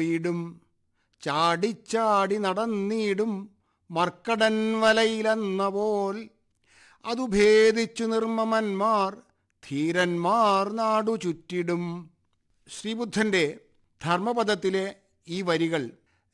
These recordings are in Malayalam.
പോയിടും ചാടിച്ചാടി നടന്നിടും മർക്കടൻ വലയിലെന്ന പോൽ അതു ഭേദിച്ചു നിർമ്മമന്മാർ ധീരന്മാർ നാടു ചുറ്റിടും ശ്രീബുദ്ധൻ്റെ ധർമ്മപദത്തിലെ ഈ വരികൾ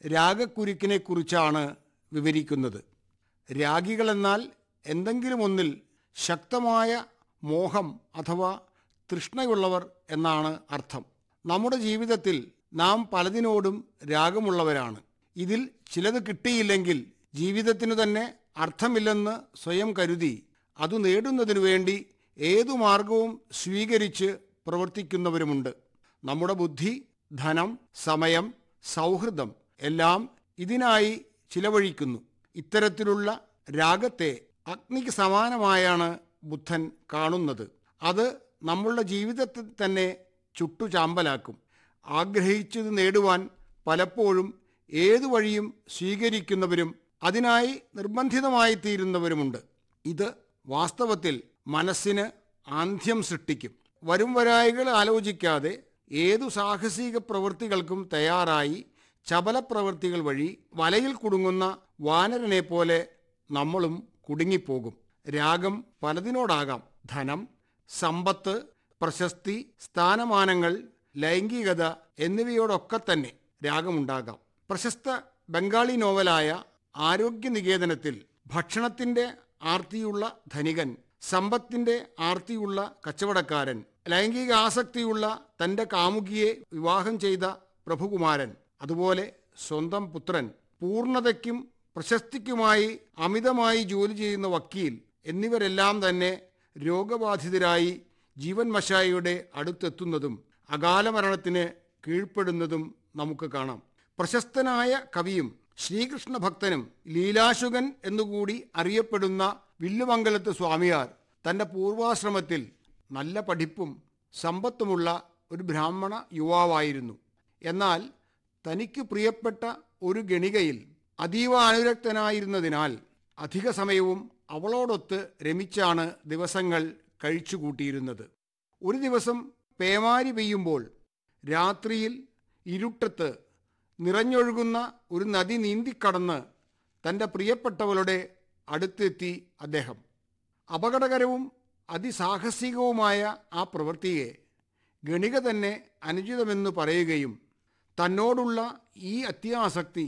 രാഗക്കുരുക്കിനെക്കുറിച്ചാണ് വിവരിക്കുന്നത് രാഗികളെന്നാൽ എന്തെങ്കിലും ഒന്നിൽ ശക്തമായ മോഹം അഥവാ തൃഷ്ണയുള്ളവർ എന്നാണ് അർത്ഥം നമ്മുടെ ജീവിതത്തിൽ നാം പലതിനോടും രാഗമുള്ളവരാണ് ഇതിൽ ചിലത് കിട്ടിയില്ലെങ്കിൽ ജീവിതത്തിനു തന്നെ അർത്ഥമില്ലെന്ന് സ്വയം കരുതി അതു നേടുന്നതിനു വേണ്ടി ഏതു മാർഗവും സ്വീകരിച്ച് പ്രവർത്തിക്കുന്നവരുമുണ്ട് നമ്മുടെ ബുദ്ധി ധനം സമയം സൗഹൃദം എല്ലാം ഇതിനായി ചിലവഴിക്കുന്നു ഇത്തരത്തിലുള്ള രാഗത്തെ അഗ്നിക്ക് സമാനമായാണ് ബുദ്ധൻ കാണുന്നത് അത് നമ്മളുടെ ജീവിതത്തിൽ തന്നെ ചുട്ടുചാമ്പലാക്കും ആഗ്രഹിച്ചത് നേടുവാൻ പലപ്പോഴും ഏതു വഴിയും സ്വീകരിക്കുന്നവരും അതിനായി നിർബന്ധിതമായി തീരുന്നവരുമുണ്ട് ഇത് വാസ്തവത്തിൽ മനസ്സിന് ആന്ധ്യം സൃഷ്ടിക്കും വരും വരായികൾ ആലോചിക്കാതെ ഏതു സാഹസിക പ്രവൃത്തികൾക്കും തയ്യാറായി ചപലപ്രവൃത്തികൾ വഴി വലയിൽ കുടുങ്ങുന്ന വാനരനെ പോലെ നമ്മളും കുടുങ്ങിപ്പോകും രാഗം പലതിനോടാകാം ധനം സമ്പത്ത് പ്രശസ്തി സ്ഥാനമാനങ്ങൾ ലൈംഗികത എന്നിവയോടൊക്കെ തന്നെ രാഗമുണ്ടാകാം പ്രശസ്ത ബംഗാളി നോവലായ ആരോഗ്യനികേതനത്തിൽ ഭക്ഷണത്തിന്റെ ആർത്തിയുള്ള ധനികൻ സമ്പത്തിന്റെ ആർത്തിയുള്ള കച്ചവടക്കാരൻ ലൈംഗിക ആസക്തിയുള്ള തന്റെ കാമുകിയെ വിവാഹം ചെയ്ത പ്രഭുകുമാരൻ അതുപോലെ സ്വന്തം പുത്രൻ പൂർണ്ണതയ്ക്കും പ്രശസ്തിക്കുമായി അമിതമായി ജോലി ചെയ്യുന്ന വക്കീൽ എന്നിവരെല്ലാം തന്നെ രോഗബാധിതരായി ജീവൻ മഷായിയുടെ അടുത്തെത്തുന്നതും അകാല മരണത്തിന് കീഴ്പ്പെടുന്നതും നമുക്ക് കാണാം പ്രശസ്തനായ കവിയും ശ്രീകൃഷ്ണ ഭക്തനും ലീലാശുകൻ എന്നുകൂടി അറിയപ്പെടുന്ന വില്ലുമംഗലത്ത് സ്വാമിയാർ തൻ്റെ പൂർവാശ്രമത്തിൽ നല്ല പഠിപ്പും സമ്പത്തുമുള്ള ഒരു ബ്രാഹ്മണ യുവാവായിരുന്നു എന്നാൽ തനിക്ക് പ്രിയപ്പെട്ട ഒരു ഗണികയിൽ അതീവ അനുരക്തനായിരുന്നതിനാൽ അധിക സമയവും അവളോടൊത്ത് രമിച്ചാണ് ദിവസങ്ങൾ കഴിച്ചുകൂട്ടിയിരുന്നത് ഒരു ദിവസം പേമാരി പെയ്യുമ്പോൾ രാത്രിയിൽ ഇരുട്ടത്ത് നിറഞ്ഞൊഴുകുന്ന ഒരു നദി നീന്തിക്കടന്ന് തൻ്റെ പ്രിയപ്പെട്ടവളുടെ അടുത്തെത്തി അദ്ദേഹം അപകടകരവും അതിസാഹസികവുമായ ആ പ്രവൃത്തിയെ ഗണിക തന്നെ അനുചിതമെന്ന് പറയുകയും തന്നോടുള്ള ഈ അത്യാസക്തി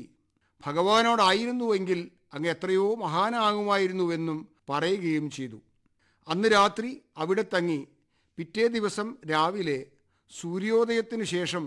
ഭഗവാനോടായിരുന്നുവെങ്കിൽ അങ്ങ് എത്രയോ മഹാനാകുമായിരുന്നുവെന്നും പറയുകയും ചെയ്തു അന്ന് രാത്രി അവിടെ തങ്ങി പിറ്റേ ദിവസം രാവിലെ സൂര്യോദയത്തിനു ശേഷം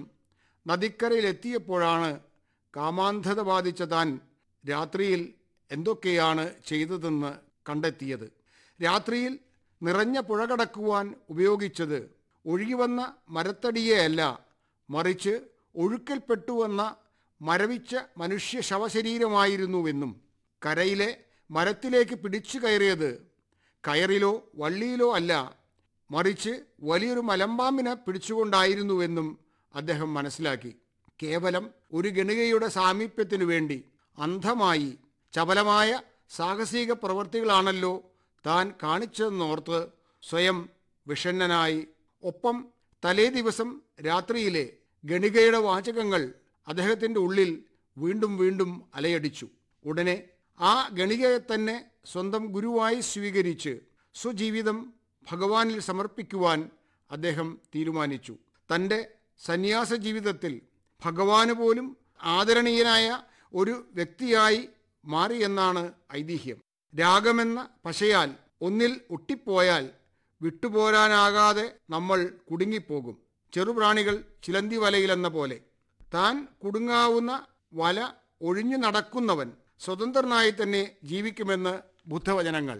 നദിക്കരയിലെത്തിയപ്പോഴാണ് കാമാന്ധത ബാധിച്ച താൻ രാത്രിയിൽ എന്തൊക്കെയാണ് ചെയ്തതെന്ന് കണ്ടെത്തിയത് രാത്രിയിൽ നിറഞ്ഞ പുഴ കടക്കുവാൻ ഉപയോഗിച്ചത് ഒഴുകിവന്ന മരത്തടിയെയല്ല മറിച്ച് ഒഴുക്കൽപ്പെട്ടുവന്ന മരവിച്ച മനുഷ്യ ശവശരീരമായിരുന്നുവെന്നും കരയിലെ മരത്തിലേക്ക് പിടിച്ചു കയറിയത് കയറിലോ വള്ളിയിലോ അല്ല മറിച്ച് വലിയൊരു മലമ്പാമ്പിനെ പിടിച്ചുകൊണ്ടായിരുന്നുവെന്നും അദ്ദേഹം മനസ്സിലാക്കി കേവലം ഒരു ഗണികയുടെ സാമീപ്യത്തിനു വേണ്ടി അന്ധമായി ചപലമായ സാഹസിക പ്രവൃത്തികളാണല്ലോ താൻ കാണിച്ചതെന്നോർത്ത് സ്വയം വിഷണ്ണനായി ഒപ്പം തലേ ദിവസം രാത്രിയിലെ ഗണികയുടെ വാചകങ്ങൾ അദ്ദേഹത്തിൻ്റെ ഉള്ളിൽ വീണ്ടും വീണ്ടും അലയടിച്ചു ഉടനെ ആ ഗണികയെ തന്നെ സ്വന്തം ഗുരുവായി സ്വീകരിച്ച് സ്വജീവിതം ഭഗവാനിൽ സമർപ്പിക്കുവാൻ അദ്ദേഹം തീരുമാനിച്ചു തൻ്റെ സന്യാസ ജീവിതത്തിൽ ഭഗവാന് പോലും ആദരണീയനായ ഒരു വ്യക്തിയായി മാറിയെന്നാണ് ഐതിഹ്യം രാഗമെന്ന പശയാൽ ഒന്നിൽ ഒട്ടിപ്പോയാൽ വിട്ടുപോരാനാകാതെ നമ്മൾ കുടുങ്ങിപ്പോകും ചെറുപ്രാണികൾ ചിലന്തി വലയിലെന്ന പോലെ താൻ കുടുങ്ങാവുന്ന വല ഒഴിഞ്ഞു നടക്കുന്നവൻ സ്വതന്ത്രനായി തന്നെ ജീവിക്കുമെന്ന് ബുദ്ധവചനങ്ങൾ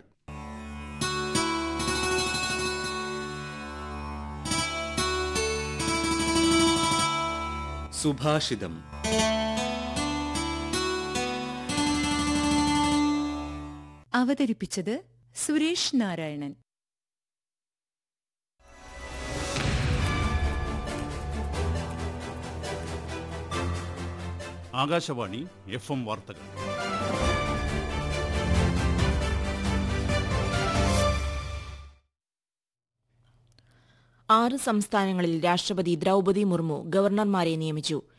സുഭാഷിതം അവതരിപ്പിച്ചത് സുരേഷ് നാരായണൻ ആകാശവാണി എഫ് എം വാർത്തകൾ ആറ് സംസ്ഥാനങ്ങളിൽ രാഷ്ട്രപതി ദ്രൗപതി മുർമു ഗവർണർമാരെ നിയമിച്ചു